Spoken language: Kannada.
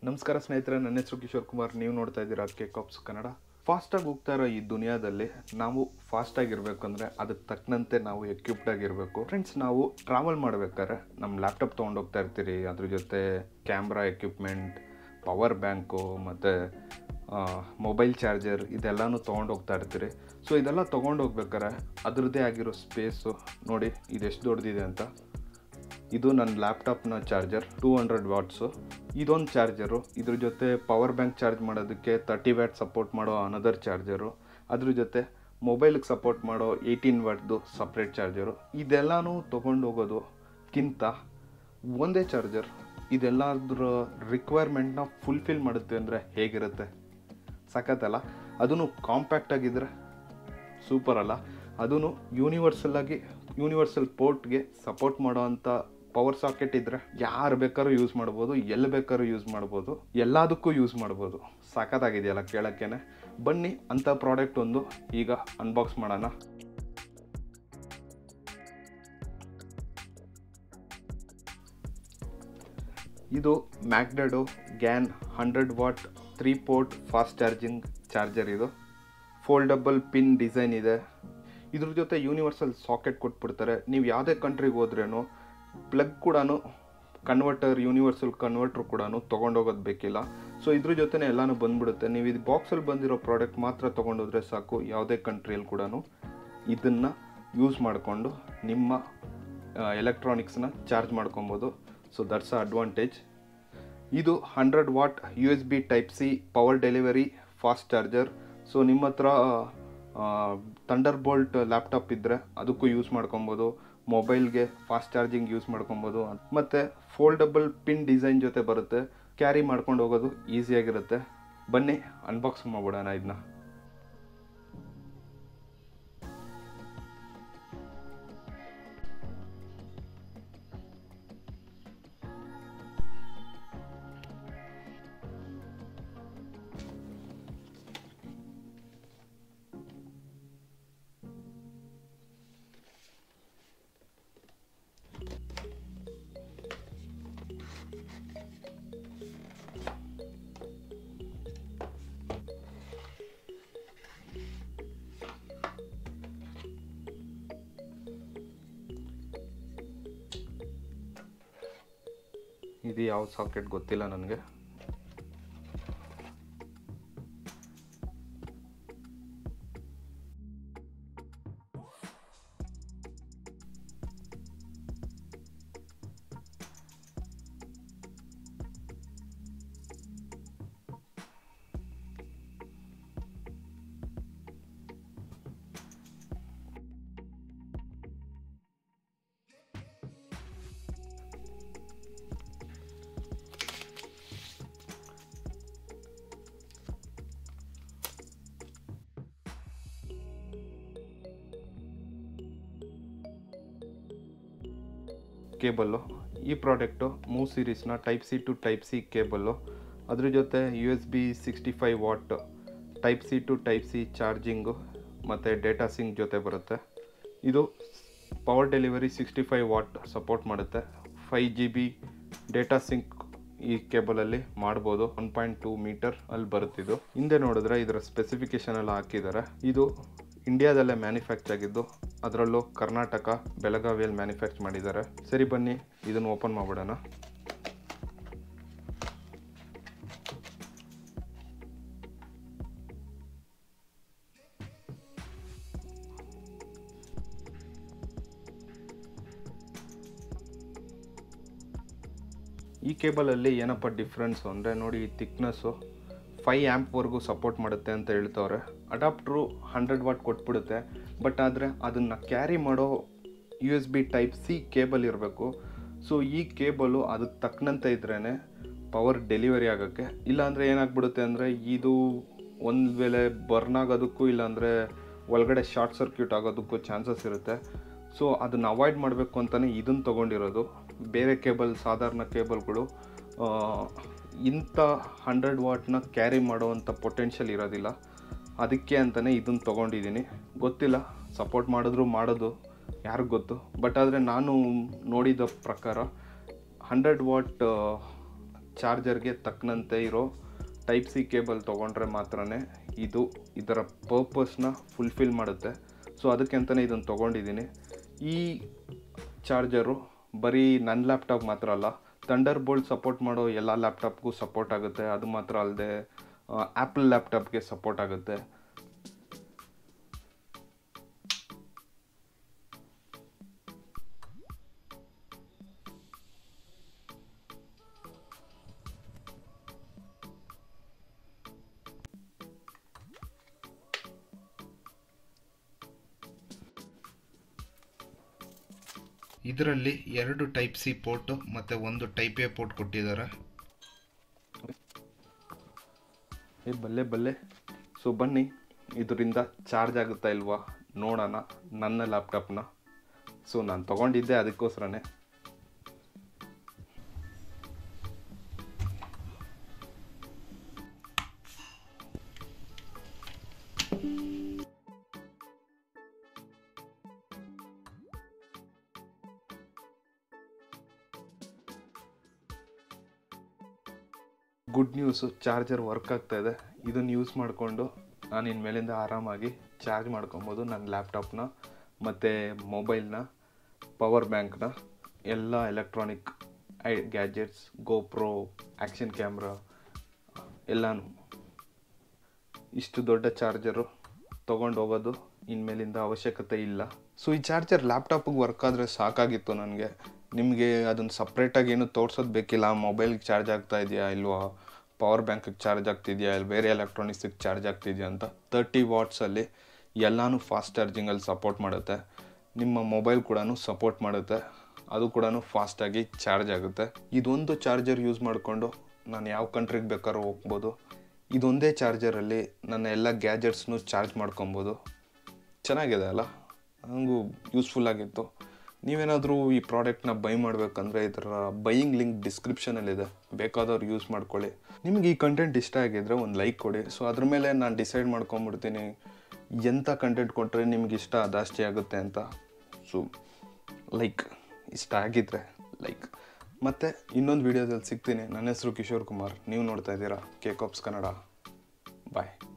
ನಮಸ್ಕಾರ ಸ್ನೇಹಿತರೆ ನನ್ನ ಹೆಸರು ಕಿಶೋರ್ ಕುಮಾರ್ ನೀವು ನೋಡ್ತಾ ಇದ್ದೀರಾ ಕೆ ಕಾಪ್ಸ್ ಕನ್ನಡ ಫಾಸ್ಟಾಗಿ ಹೋಗ್ತಾ ಇರೋ ಈ ದುನಿಯಾದಲ್ಲಿ ನಾವು ಫಾಸ್ಟಾಗಿರ್ಬೇಕು ಅಂದರೆ ಅದಕ್ಕೆ ತಕ್ಕಂತೆ ನಾವು ಎಕ್ವಿಪ್ಡ್ ಆಗಿರಬೇಕು ಫ್ರೆಂಡ್ಸ್ ನಾವು ಟ್ರಾವೆಲ್ ಮಾಡ್ಬೇಕಾದ್ರೆ ನಮ್ಮ ಲ್ಯಾಪ್ಟಾಪ್ ತೊಗೊಂಡು ಹೋಗ್ತಾ ಇರ್ತೀರಿ ಅದ್ರ ಜೊತೆ ಕ್ಯಾಮ್ರಾ ಎಕ್ವಿಪ್ಮೆಂಟ್ ಪವರ್ ಬ್ಯಾಂಕು ಮತ್ತು ಮೊಬೈಲ್ ಚಾರ್ಜರ್ ಇದೆಲ್ಲನೂ ತೊಗೊಂಡು ಹೋಗ್ತಾ ಇರ್ತೀರಿ ಸೊ ಇದೆಲ್ಲ ತೊಗೊಂಡು ಹೋಗ್ಬೇಕಾರೆ ಅದರದ್ದೇ ಆಗಿರೋ ಸ್ಪೇಸು ನೋಡಿ ಇದೆಷ್ಟು ದೊಡ್ಡದಿದೆ ಅಂತ ಇದು ನನ್ನ ಲ್ಯಾಪ್ಟಾಪ್ನ ಚಾರ್ಜರ್ ಟೂ ಹಂಡ್ರೆಡ್ ವಾಟ್ಸು ಇದೊಂದು ಚಾರ್ಜರು ಇದ್ರ ಜೊತೆ ಪವರ್ ಬ್ಯಾಂಕ್ ಚಾರ್ಜ್ ಮಾಡೋದಕ್ಕೆ ತರ್ಟಿ ವ್ಯಾಟ್ ಸಪೋರ್ಟ್ ಮಾಡೋ ಅನದರ್ ಚಾರ್ಜರು ಅದ್ರ ಜೊತೆ ಮೊಬೈಲಿಗೆ ಸಪೋರ್ಟ್ ಮಾಡೋ ಏಯ್ಟೀನ್ ವಾಟ್ದು ಸಪ್ರೇಟ್ ಚಾರ್ಜರು ಇದೆಲ್ಲನೂ ತೊಗೊಂಡು ಹೋಗೋದಕ್ಕಿಂತ ಒಂದೇ ಚಾರ್ಜರ್ ಇದೆಲ್ಲದ್ರ ರಿಕ್ವೈರ್ಮೆಂಟ್ನ ಫುಲ್ಫಿಲ್ ಮಾಡುತ್ತೆ ಅಂದರೆ ಹೇಗಿರುತ್ತೆ ಸಖತ್ತಲ್ಲ ಅದನ್ನು ಕಾಂಪ್ಯಾಕ್ಟ್ ಆಗಿದ್ರೆ ಸೂಪರ್ ಅಲ್ಲ ಅದೂ ಯೂನಿವರ್ಸಲ್ ಆಗಿ ಯೂನಿವರ್ಸಲ್ ಪೋರ್ಟ್ಗೆ ಸಪೋರ್ಟ್ ಮಾಡೋ ಅಂಥ ಪವರ್ ಸಾಕೆಟ್ ಇದ್ದರೆ ಯಾರು ಬೇಕಾದ್ರೂ ಯೂಸ್ ಮಾಡ್ಬೋದು ಎಲ್ಲಿ ಬೇಕಾದ್ರೂ ಯೂಸ್ ಮಾಡ್ಬೋದು ಎಲ್ಲದಕ್ಕೂ ಯೂಸ್ ಮಾಡ್ಬೋದು ಸಖತ್ತಾಗಿದೆಯಲ್ಲ ಕೇಳೋಕ್ಕೇನೆ ಬನ್ನಿ ಅಂಥ ಪ್ರಾಡಕ್ಟ್ ಒಂದು ಈಗ ಅನ್ಬಾಕ್ಸ್ ಮಾಡೋಣ ಇದು ಮ್ಯಾಗ್ಡಡೋ GaN hundred watt three port fast charging charger ಇದು ಫೋಲ್ಡಬಲ್ ಪಿನ್ ಡಿಸೈನ್ ಇದೆ ಇದ್ರ ಜೊತೆ ಯೂನಿವರ್ಸಲ್ ಸಾಕೆಟ್ ಕೊಟ್ಬಿಡ್ತಾರೆ ನೀವು ಯಾವುದೇ ಕಂಟ್ರಿಗೆ ಹೋದ್ರೇನು ಪ್ಲಗ್ ಕೂಡ ಕನ್ವರ್ಟರ್ ಯೂನಿವರ್ಸಲ್ ಕನ್ವರ್ಟ್ರ್ ಕೂಡ ತೊಗೊಂಡೋಗೋದು ಬೇಕಿಲ್ಲ ಸೊ ಇದ್ರ ಜೊತೆನೇ ಎಲ್ಲನೂ ಬಂದ್ಬಿಡುತ್ತೆ ನೀವು ಇದು ಬಾಕ್ಸಲ್ಲಿ ಬಂದಿರೋ ಪ್ರಾಡಕ್ಟ್ ಮಾತ್ರ ತೊಗೊಂಡೋದ್ರೆ ಸಾಕು ಯಾವುದೇ ಕಂಟ್ರಿಯಲ್ಲಿ ಕೂಡ ಇದನ್ನು ಯೂಸ್ ಮಾಡಿಕೊಂಡು ನಿಮ್ಮ ಎಲೆಕ್ಟ್ರಾನಿಕ್ಸ್ನ ಚಾರ್ಜ್ ಮಾಡ್ಕೊಬೋದು ಸೊ ದಟ್ಸ್ ಅ ಅಡ್ವಾಂಟೇಜ್ ಇದು hundred watt U S B type C power delivery fast charger so ನಿಮ್ಮ ಹತ್ರ ಥಂಡರ್ ಬೋಲ್ಟ್ ಲ್ಯಾಪ್ಟಾಪ್ ಇದ್ದರೆ ಅದಕ್ಕೂ ಯೂಸ್ ಮಾಡ್ಕೊಬೋದು ಮೊಬೈಲ್ಗೆ ಫಾಸ್ಟ್ ಚಾರ್ಜಿಂಗ್ ಯೂಸ್ ಮಾಡ್ಕೊಬೋದು ಮತ್ತು ಫೋಲ್ಡಬಲ್ ಪಿನ್ ಡಿಸೈನ್ ಜೊತೆ ಬರುತ್ತೆ ಕ್ಯಾರಿ ಮಾಡ್ಕೊಂಡು ಹೋಗೋದು ಈಸಿಯಾಗಿರುತ್ತೆ ಬನ್ನಿ ಅನ್ಬಾಕ್ಸ್ ಮಾಡ್ಬಿಡೋಣ ಇದನ್ನ ಇದು ಯಾವ ಸಾಕೆಟ್ ಗೊತ್ತಿಲ್ಲ ನನಗೆ ಕೇಬಲ್ಲು ಈ ಪ್ರಾಡಕ್ಟು ಮೂವ್ ಸೀರೀಸ್ನ type C to type C cable ಅದ್ರ ಜೊತೆ U S B sixty five watt type C to type C charging ಮತ್ತು ಡೇಟಾ ಸಿಂಕ್ ಜೊತೆ ಬರುತ್ತೆ ಇದು power delivery sixty five watt support ಮಾಡುತ್ತೆ five G B data sync ಈ ಕೇಬಲಲ್ಲಿ ಮಾಡ್ಬೋದು ಒನ್ ಪಾಯಿಂಟ್ ಟೂ ಮೀಟರ್ ಅಲ್ಲಿ ಬರುತ್ತಿದ್ದು ಹಿಂದೆ ನೋಡಿದ್ರೆ ಇದರ ಸ್ಪೆಸಿಫಿಕೇಶನ್ ಎಲ್ಲ ಹಾಕಿದ್ದಾರೆ ಇದು ಇಂಡಿಯಾದಲ್ಲೇ ಮ್ಯಾನುಫ್ಯಾಕ್ಚರ್ ಆಗಿದ್ದು ಅದರಲ್ಲೂ ಕರ್ನಾಟಕ ಬೆಳಗಾವಿಯಲ್ಲಿ ಮ್ಯಾನುಫ್ಯಾಕ್ಚರ್ ಮಾಡಿದ್ದಾರೆ ಸರಿ ಬನ್ನಿ ಇದನ್ನು ಓಪನ್ ಮಾಡಿಬಿಡೋಣ ಈ ಕೇಬಲಲ್ಲಿ ಏನಪ್ಪ ಡಿಫ್ರೆನ್ಸು ಅಂದರೆ ನೋಡಿ ಈ ತಿಕ್ನೆಸ್ಸು ಫೈ ಆ್ಯಂಪ್ವರೆಗೂ ಸಪೋರ್ಟ್ ಮಾಡುತ್ತೆ ಅಂತ ಹೇಳ್ತವ್ರೆ ಅಡಾಪ್ಟ್ರು ಹಂಡ್ರೆಡ್ ವಾಟ್ ಕೊಟ್ಬಿಡುತ್ತೆ ಬಟ್ ಆದರೆ ಅದನ್ನು ಕ್ಯಾರಿ ಮಾಡೋ U S B type C cable ಇರಬೇಕು ಸೊ ಈ ಕೇಬಲು ಅದಕ್ಕೆ ತಕ್ಕನಂತೆ ಇದ್ರೇ ಪವರ್ ಡೆಲಿವರಿ ಆಗೋಕ್ಕೆ ಇಲ್ಲಾಂದರೆ ಏನಾಗ್ಬಿಡುತ್ತೆ ಅಂದರೆ ಇದು ಒಂದು ವೇಳೆ ಬರ್ನ್ ಆಗೋದಕ್ಕೂ ಇಲ್ಲಾಂದರೆ ಒಳಗಡೆ ಶಾರ್ಟ್ ಸರ್ಕ್ಯೂಟ್ ಆಗೋದಕ್ಕೂ ಚಾನ್ಸಸ್ ಇರುತ್ತೆ ಸೊ ಅದನ್ನು ಅವಾಯ್ಡ್ ಮಾಡಬೇಕು ಅಂತಲೇ ಇದನ್ನು ತೊಗೊಂಡಿರೋದು ಬೇರೆ ಕೇಬಲ್ ಸಾಧಾರಣ ಕೇಬಲ್ಗಳು ಇಂಥ ಹಂಡ್ರೆಡ್ ವಾಟ್ನ ಕ್ಯಾರಿ ಮಾಡೋವಂಥ ಪೊಟೆನ್ಷಿಯಲ್ ಇರೋದಿಲ್ಲ ಅದಕ್ಕೆ ಅಂತಲೇ ಇದನ್ನು ತೊಗೊಂಡಿದ್ದೀನಿ ಗೊತ್ತಿಲ್ಲ ಸಪೋರ್ಟ್ ಮಾಡಿದ್ರು ಮಾಡೋದು ಯಾರಿಗೆ ಗೊತ್ತು ಬಟ್ ಆದರೆ ನಾನು ನೋಡಿದ ಪ್ರಕಾರ ಹಂಡ್ರೆಡ್ ವಾಟ್ ಚಾರ್ಜರ್ಗೆ ತಕ್ಕನಂತೆ ಇರೋ ಟೈಪ್ ಸಿ ಕೇಬಲ್ ತೊಗೊಂಡ್ರೆ ಮಾತ್ರನೇ ಇದು ಇದರ ಪರ್ಪಸ್ನ ಫುಲ್ಫಿಲ್ ಮಾಡುತ್ತೆ ಸೊ ಅದಕ್ಕೆ ಅಂತಲೇ ಇದನ್ನು ತೊಗೊಂಡಿದ್ದೀನಿ ಈ ಚಾರ್ಜರು ಬರೀ ನನ್ನ ಲ್ಯಾಪ್ಟಾಪ್ ಮಾತ್ರ ಅಲ್ಲ ಥಂಡರ್ ಬೋಲ್ಟ್ ಸಪೋರ್ಟ್ ಮಾಡೋ ಎಲ್ಲ ಲ್ಯಾಪ್ಟಾಪ್ಗೂ ಸಪೋರ್ಟ್ ಆಗುತ್ತೆ ಅದು ಮಾತ್ರ ಅಲ್ಲದೆ ಆ್ಯಪಲ್ ಲ್ಯಾಪ್ಟಾಪ್ಗೆ ಸಪೋರ್ಟ್ ಆಗುತ್ತೆ ಇದರಲ್ಲಿ ಎರಡು ಟೈಪ್ ಸಿ ಪೋರ್ಟು ಮತ್ತು ಒಂದು ಟೈಪ್ ಎ ಪೋರ್ಟ್ ಕೊಟ್ಟಿದ್ದಾರೆ ಏ ಬಲ್ಲೆ ಬಲ್ಲೆ ಸೊ ಬನ್ನಿ ಇದರಿಂದ ಚಾರ್ಜ್ ಆಗುತ್ತಾ ಇಲ್ವಾ ನೋಡೋಣ ನನ್ನ ಲ್ಯಾಪ್ಟಾಪ್ನ ಸೊ ನಾನು ತೊಗೊಂಡಿದ್ದೆ ಅದಕ್ಕೋಸ್ಕರನೇ ಗುಡ್ ನ್ಯೂಸು ಚಾರ್ಜರ್ ವರ್ಕ್ ಆಗ್ತಾ ಇದೆ ಇದನ್ನು ಯೂಸ್ ಮಾಡಿಕೊಂಡು ನಾನು ಇನ್ಮೇಲಿಂದ ಆರಾಮಾಗಿ ಚಾರ್ಜ್ ಮಾಡ್ಕೊಬೋದು ನನ್ನ ಲ್ಯಾಪ್ಟಾಪ್ನ ಮತ್ತು ಮೊಬೈಲ್ನ ಪವರ್ ಬ್ಯಾಂಕ್ನ ಎಲ್ಲ ಎಲೆಕ್ಟ್ರಾನಿಕ್ ಐ ಗ್ಯಾಜೆಟ್ಸ್ ಗೋಪ್ರೋ ಆ್ಯಕ್ಷನ್ ಕ್ಯಾಮ್ರಾ ಎಲ್ಲನೂ ಇಷ್ಟು ದೊಡ್ಡ ಚಾರ್ಜರು ತೊಗೊಂಡು ಹೋಗೋದು ಇನ್ಮೇಲಿಂದ ಅವಶ್ಯಕತೆ ಇಲ್ಲ ಸೊ ಈ ಚಾರ್ಜರ್ ಲ್ಯಾಪ್ಟಾಪಿಗೆ ವರ್ಕ್ ಆದರೆ ಸಾಕಾಗಿತ್ತು ನನಗೆ ನಿಮಗೆ ಅದನ್ನು ಸಪ್ರೇಟಾಗಿ ಏನು ತೋರ್ಸೋದು ಬೇಕಿಲ್ಲ ಮೊಬೈಲ್ಗೆ ಚಾರ್ಜ್ ಆಗ್ತಾ ಇದೆಯಾ ಇಲ್ವಾ ಪವರ್ ಬ್ಯಾಂಕಿಗೆ ಚಾರ್ಜ್ ಆಗ್ತಿದೆಯಾ ಇಲ್ಲ ಬೇರೆ ಎಲೆಕ್ಟ್ರಾನಿಕ್ಸಿಗೆ ಚಾರ್ಜ್ ಆಗ್ತಿದೆಯಾ ಅಂತ ತರ್ಟಿ ವಾಟ್ಸಲ್ಲಿ ಎಲ್ಲನೂ ಫಾಸ್ಟ್ ಚಾರ್ಜಿಂಗಲ್ಲಿ ಸಪೋರ್ಟ್ ಮಾಡುತ್ತೆ ನಿಮ್ಮ ಮೊಬೈಲ್ ಕೂಡ ಸಪೋರ್ಟ್ ಮಾಡುತ್ತೆ ಅದು ಕೂಡ ಫಾಸ್ಟಾಗಿ ಚಾರ್ಜ್ ಆಗುತ್ತೆ ಇದೊಂದು ಚಾರ್ಜರ್ ಯೂಸ್ ಮಾಡಿಕೊಂಡು ನಾನು ಯಾವ ಕಂಟ್ರಿಗೆ ಬೇಕಾದ್ರೂ ಹೋಗ್ಬೋದು ಇದೊಂದೇ ಚಾರ್ಜರಲ್ಲಿ ನನ್ನ ಎಲ್ಲ ಗ್ಯಾಜೆಟ್ಸ್ನು ಚಾರ್ಜ್ ಮಾಡ್ಕೊಬೋದು ಚೆನ್ನಾಗಿದೆ ಅಲ್ಲ ನನಗೂ ಯೂಸ್ಫುಲ್ ಆಗಿತ್ತು ನೀವೇನಾದರೂ ಈ ಪ್ರಾಡಕ್ಟ್ನ ಬೈ ಮಾಡಬೇಕಂದ್ರೆ ಇದರ ಬೈಯಿಂಗ್ ಲಿಂಕ್ ಡಿಸ್ಕ್ರಿಪ್ಷನಲ್ಲಿದೆ ಬೇಕಾದವ್ರು ಯೂಸ್ ಮಾಡ್ಕೊಳ್ಳಿ ನಿಮಗೆ ಈ ಕಂಟೆಂಟ್ ಇಷ್ಟ ಆಗಿದ್ರೆ ಒಂದು ಲೈಕ್ ಕೊಡಿ ಸೊ ಅದ್ರ ಮೇಲೆ ನಾನು ಡಿಸೈಡ್ ಮಾಡ್ಕೊಂಬಿಡ್ತೀನಿ ಎಂಥ ಕಂಟೆಂಟ್ ಕೊಟ್ಟರೆ ನಿಮ್ಗೆ ಇಷ್ಟ ಜಾಸ್ತಿ ಆಗುತ್ತೆ ಅಂತ ಸೊ ಲೈಕ್ ಇಷ್ಟ ಆಗಿದ್ರೆ ಲೈಕ್ ಮತ್ತು ಇನ್ನೊಂದು ವೀಡಿಯೋದಲ್ಲಿ ಸಿಗ್ತೀನಿ ನನ್ನ ಹೆಸರು ಕಿಶೋರ್ ಕುಮಾರ್ ನೀವು ನೋಡ್ತಾ ಇದ್ದೀರಾ ಕೆ ಕಾಪ್ಸ್ ಕನ್ನಡ ಬಾಯ್